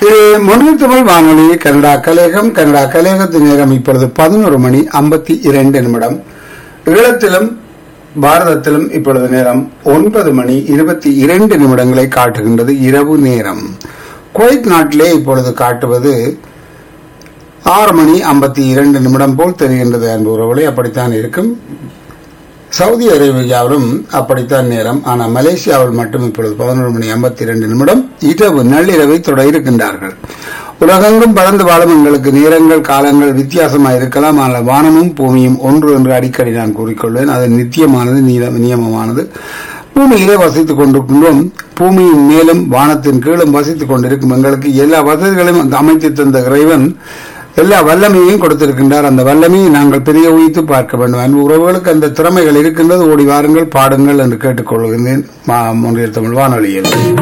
இது மொழித் தமிழ் வானொலி கனடா கலேகம் கனடா கலேகத்தின் நேரம் இப்பொழுது பதினோரு மணி ஐம்பத்தி இரண்டு நிமிடம் ஈழத்திலும் பாரதத்திலும் இப்பொழுது நேரம் ஒன்பது மணி இருபத்தி இரண்டு நிமிடங்களை காட்டுகின்றது இரவு நேரம் குவைத் நாட்டிலே இப்பொழுது காட்டுவது ஆறு மணி ஐம்பத்தி இரண்டு நிமிடம் போல் தெரிகின்றது அன்பு உறவுகளை அப்படித்தான் இருக்கும் சவுதி அரேபியாவிலும் அப்படித்தான் நேரம் ஆனால் மலேசியாவில் மட்டும் இப்பொழுது பதினொரு மணி ஐம்பத்தி இரண்டு நிமிடம் இரவு நள்ளிரவை தொட இருக்கின்றார்கள் உலகெங்கும் பறந்து வாழும் எங்களுக்கு நேரங்கள் காலங்கள் வித்தியாசமாக இருக்கலாம் ஆனால் வானமும் பூமியும் ஒன்று என்று அடிக்கடி நான் கூறிக்கொள்வேன் அது நித்தியமானது நீல- நியமமானது பூமியிலே வசித்துக் கொண்டிருக்கின்றோம் பூமியின் மேலும் வானத்தின் கீழும் வசித்துக் கொண்டிருக்கும் எங்களுக்கு எல்லா வசதிகளையும் அமைத்து தந்த இறைவன் எல்லா வல்லமையையும் கொடுத்திருக்கின்றார் அந்த வல்லமையை நாங்கள் பெரிய உயித்து பார்க்க வேண்டும் அன்பு உறவுகளுக்கு அந்த திறமைகள் இருக்கின்றது ஓடி வாருங்கள் பாடுங்கள் என்று கேட்டுக்கொள்கின்றேன் மா- மொன்றியல் தமிழ் வானொலியில்